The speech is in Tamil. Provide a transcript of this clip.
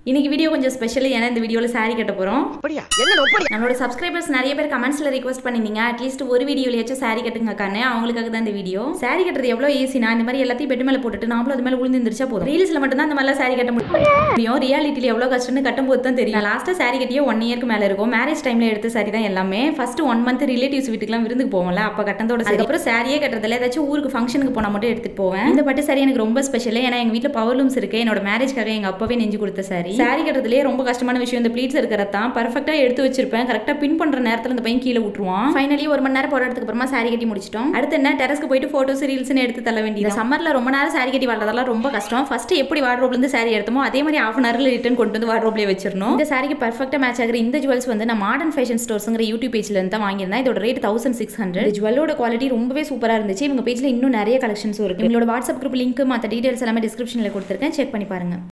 இன்னைக்கு வீடியோ கொஞ்சம் ஸ்பெஷல் ஏன்னா இந்த வீடியோவில் saree கட்ட போகிறோம் அப்படியா என்ன அப்படியா நம்மளோட சப்ஸ்கிரைபர்ஸ் நிறைய பேர் கமெண்ட்ஸில் ரிக்வஸ்ட் பண்ணிருந்தீங்க அட்லீஸ்ட் ஒரு வீடியோலையாச்சும் saree கட்டுங்க அக்கான்னு அவங்களுக்காக தான் இந்த வீடியோ saree கட்டுறது எவ்வளோ ஈஸினா இந்த மாதிரி எல்லாத்தையும் பெட்டு மேலே போட்டுட்டு நாமளும் அது மேலே விழுந்து இருந்துச்சா போதும் ரீல்ஸில் மட்டும் தான் இந்த மாதிரிலாம் saree கட்ட முடியும் ரியாலிட்டியில் எவ்வளோ கஷ்டம்னு கட்டும்போது தான் தெரியும் லாஸ்ட்டாக saree கட்டியே ஒன் இயர்க்கு மேலே இருக்கும் மேரேஜ் டைமில் எடுத்த saree தான் எல்லாமே ஃபர்ஸ்ட் ஒன் மந்த் ரிலேட்டிவ்ஸ் வீட்டுக்குலாம் விருந்துக்கு போவோம்ல அப்போ கட்டந்தோட சரி அப்புறம் சாரியே கட்டுறதுல ஏதாச்சும் ஊருக்கு ஃபங்க்ஷனுக்கு போனால் மட்டும் எடுத்துட்டு போவேன் இந்த பட்டு saree எனக்கு ரொம்ப ஸ்பெஷல் ஏன்னா எங்கள் வீட்டில் பவர் லூம்ஸ் இருக்கு என்னோட மேரேஜ்க்காக எங்கள் அப்பாவே நெஞ்சு கொடுத்த saree saree கட்டுறதுலேயே ரொம்ப கஷ்டமான விஷயம் இந்த ப்ளீட்ஸ் இருக்கிறது தான் பர்ஃபெக்டாக எடுத்து வச்சிருப்பேன் கரெக்டாக பின் பண்ணுற நேரத்தில் இந்த பையன் கீழே விட்டுருவான் ஃபைனலி ஒரு மணி நேரம் போடுறதுக்கு அப்புறமா saree கட்டி முடிச்சிட்டோம் அடுத்து என்ன டெரஸ்க்கு போயிட்டு ஃபோட்டோஸ் ரீல்ஸ்னு எடுத்து தள்ள வேண்டியது சம்மரில் ரொம்ப நேரம் saree கட்டி வாழ்றதெல்லாம் ரொம்ப கஷ்டம் ஃபர்ஸ்ட் எப்படி வார்ட்ரோப்லேருந்து saree எடுத்தோமோ அதே மாதிரி ஆஃப் அன் ஹவரில் ரிட்டன் கொண்டு வந்து வார்ட்ரோப்லேயே வச்சிடணும் இந்த சாரிக்கு பர்ஃபெக்டாக மேட்ச் ஆகிற இந்த ஜுவல்ஸ் வந்து நான் மாடர்ன் ஃபேஷன் ஸ்டோர்ஸுங்கிற யூடியூப் பேஜ்ல இருந்து தான் வாங்கியிருந்தேன் இதோட ரேட் தௌசண்ட் சிக்ஸ் ஹண்ட்ரட் ஜுவல்லோட குவாலிட்டி ரொம்பவே சூப்பராக இருந்துச்சு இவங்க பேஜில் இன்னும் நிறைய கலெக்ஷன்ஸும் இருக்கு உங்களோட வாட்ஸ்அப் குரூப் லிங்க் மற்ற டீடைல்ஸ் எல்லாமே டிஸ்கிரிப்ஷனில் கொடுத்துருக்கேன் செக் பண்ணி பாருங்க